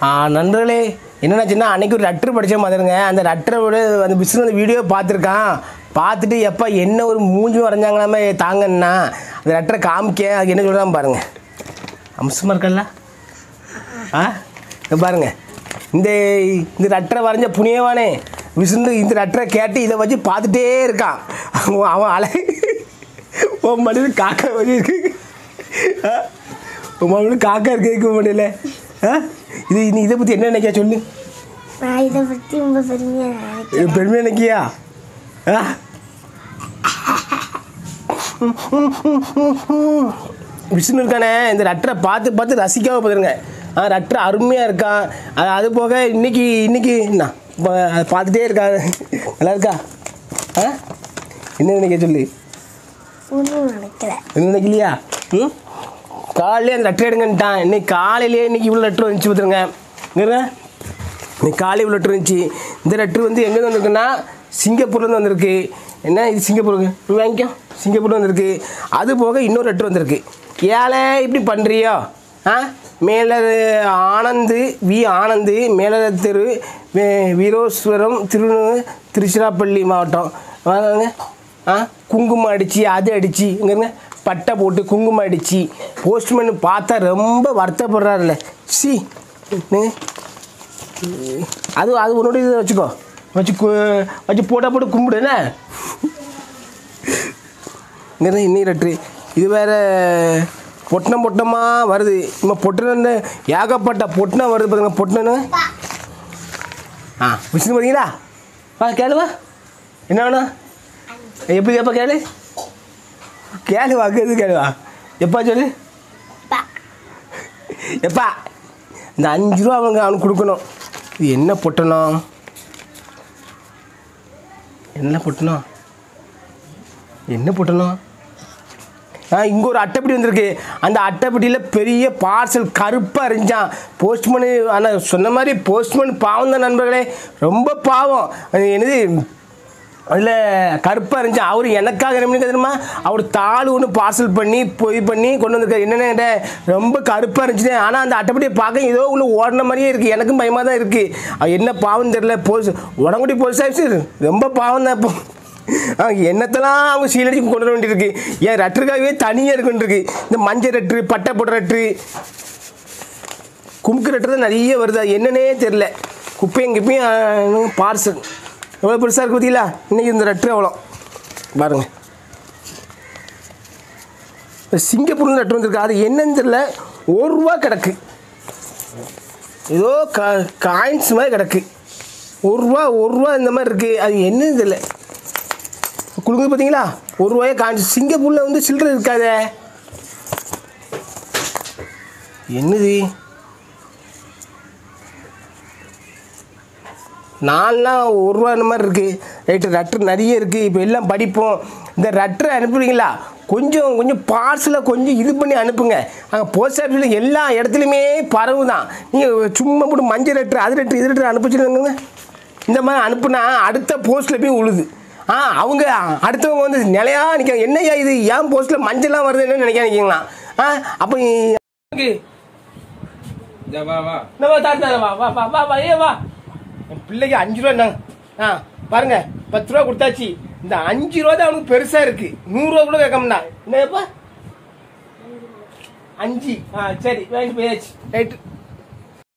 ஆ, நண்பர்களே என்னென்னாச்சுன்னா அன்னைக்கு ஒரு லெட்ரு படித்த மாதிரிங்க அந்த லெட்டரோட அந்த பிஸ்னஸ் அந்த வீடியோ பார்த்துருக்கான் பார்த்துட்டு எப்போ என்ன ஒரு மூஞ்சி வரைஞ்சாங்களாமே தாங்கன்னா அந்த லெட்டரை காமிக்க அது என்ன சொல்கிறான் பாருங்க அம்சமாக இருக்கல்ல ஆ இங்க பாருங்க இந்த இந்த லெட்டரை வரைஞ்ச புண்ணியவானே விசுந்து இந்த லெட்டரை கேட்டு இதை வச்சு பார்த்துட்டே இருக்கான் அவன் அவன் அலை உன் மனிதன் காக்கா வச்சு இருக்கு ஆ? உன் மனிதன் காக்கா இருக்கு இருக்க முடியல ஆ இது நீ இதை பற்றி என்ன நினைக்கியா சொல்லு நான் இதை பற்றி ரொம்ப பெருமையாக நினைக்கிறேன் இது பெருமையாக நினைக்கியா ஆ விஷ்ணு இருக்கானே இந்த லெட்டரை பார்த்து பார்த்து ரசிக்காம போயிருங்க ஆ லெட்டர் அருமையாக இருக்கான் அது அது போக இன்னைக்கு இன்னைக்கு என்ன இப்போ அதை பார்த்துட்டே இருக்கா நல்லா இருக்கா ஆ என்ன நினைக்க சொல்லு ஒன்றும் நினைக்கல என்ன நினைக்கலையா ம் காலையிலே அந்த லெட்டர் எடுங்கன்ட்டான் இன்னைக்கு காலையிலேயே இன்னைக்கு இவ்வளோ லெட்டர் வந்துச்சு பார்த்துருங்க இங்க இன்னைக்கு காலை இவ்வளோ லெட்டர் இருந்துச்சு இந்த லெட்டர் வந்து எங்கேருந்து வந்திருக்குன்னா சிங்கப்பூர்லேருந்து வந்திருக்கு என்ன இது சிங்கப்பூருக்கு போய் வாங்கிக்கோ சிங்கப்பூர்ல வந்திருக்கு அது போக இன்னொரு லெட்டர் வந்திருக்கு ஏழை இப்படி பண்ணுறியோ ஆ மேலே ஆனந்து வி ஆனந்து மேலே தெரு வே- வீரோஸ்வரம் திரு திருச்சிராப்பள்ளி மாவட்டம் வாங்க ஆ குங்குமம் அடித்து அது அடித்து இங்கேங்க பட்டை போட்டு குங்குமம் அடித்து போஸ்ட்மேன் பார்த்தா ரொம்ப வருத்தப்படுறாருல்ல சி அது அது உன்னோட இதை வச்சுக்கோ வச்சு கு- வச்சு போட்டா போட்டு கும்பிடு என்ன இங்கே இன்னி லெட்ரு இது வேற பொட்டணம் பொட்டமாக வருது நம்ம பொட்டணம் ஏகப்பட்ட பொட்டணம் வருது பாருங்க பொட்டணன்னு ஆ விஷ்ணு பார்த்தீங்களா வா கேளு வா என்ன வேணும் எப்படி எப்போ கேளு கேளு வா எது கேளு வா எப்பா சொல்லு பா எப்பா இந்த அஞ்சு ரூபா அவங்க அவனுக்கு கொடுக்கணும் இது என்ன பொட்டணும் என்ன பொட்டணும் என்ன பொட்டணும் ஆ இங்கே ஒரு அட்டைப்படி வந்திருக்கு அந்த அட்டைப்பட்டியில் பெரிய பார்சல் கருப்பாக இருந்துச்சான் போஸ்ட்மேனு ஆனால் சொன்ன மாதிரி போஸ்ட்மேன் பாவம் தான் நண்பர்களே ரொம்ப பாவம் அது என்னது அதில் கருப்பாக இருந்துச்சு அவர் எனக்காக என்ன பண்ணி தெரியுமா அவர் தாள் ஒன்று பார்சல் பண்ணி பொய் பண்ணி கொண்டு வந்திருக்காரு என்னென்ன ரொம்ப கருப்பாக இருந்துச்சு ஆனால் அந்த அட்டைப்படியை பார்க்க ஏதோ உள்ள ஓடின மாதிரியே இருக்குது எனக்கும் பயமாக தான் இருக்குது அது என்ன பாவம் தெரியல போஸ் உடங்குடி போலீஸ் ஆஃபீஸர் ரொம்ப பாவம் தான் இப்போ ஆ, என்னத்தெல்லாம் அவங்க சீலடிச்சு கொண்டு வர வேண்டியிருக்கு என் ரட்டருக்காகவே தனியாக இருக்க வேண்டியிருக்கு இந்த மஞ்சள் ரட்ரு பட்டை போட்ட ரட்ரு குமுக்கு ரட்டு தான் நிறைய வருது அது என்னன்னே தெரில குப்பையும் குப்பையும் பார்சல் எவ்வளோ பெருசாக இருக்கு பார்த்தீங்களா இன்றைக்கி இந்த ரட்டு அவ்வளோ பாருங்க இந்த சிங்கப்பூர்ல ரட்டு வந்திருக்கு அது என்னன்னு தெரில ஒரு ரூபா கிடக்கு ஏதோ கா காயின்ஸ் மாதிரி கிடக்கு ஒரு ரூபா ஒரு ரூபா இந்த மாதிரி இருக்குது அது என்னன்னு தெரியல கொடுங்க பார்த்தீங்களா ஒரு ரூபாயே காயின்ஸ் சிங்கப்பூரில் வந்து சில்லறை இருக்காதே என்னது நாலுலாம் ஒரு ரூபா இந்த மாதிரி இருக்குது ரைட்டு ரட்ரு நிறைய இருக்குது இப்போ எல்லாம் படிப்போம் இந்த ரட்டரை அனுப்புறீங்களா கொஞ்சம் கொஞ்சம் பார்சலை கொஞ்சம் இது பண்ணி அனுப்புங்க அங்கே போஸ்ட் ஆஃபீஸில் எல்லா இடத்துலையுமே பரவு தான் நீங்கள் சும்மா போட்டு மஞ்சள் ரட்ரு அது ரட்ரு இது ரட்ரு அனுப்பிச்சுருங்க இந்த மாதிரி அனுப்புனா அடுத்த போஸ்ட்டில் போய் உழுது ஆ அவங்க அடுத்தவங்க வந்து நிலையா நிற்க என்னய்யா இது ஏன் போஸ்ட்டில் மஞ்சள்லாம் வருதுன்னு நினைக்க நினைக்கிங்களா ஆ அப்போ ஜா வா வா இந்த வா தாத்தா வா வா வா வா வா ஏ வா என் பிள்ளைக்கு அஞ்சு ரூபா என்ன ஆ பாருங்க பத்து ரூபா கொடுத்தாச்சு இந்த அஞ்சு ரூபா தான் அவனுக்கு பெருசா இருக்கு நூறு ரூபா கூட கேட்கணும்டா என்னப்பா அஞ்சு ஆ சரி வாங்கிட்டு போயாச்சு ரைட்டு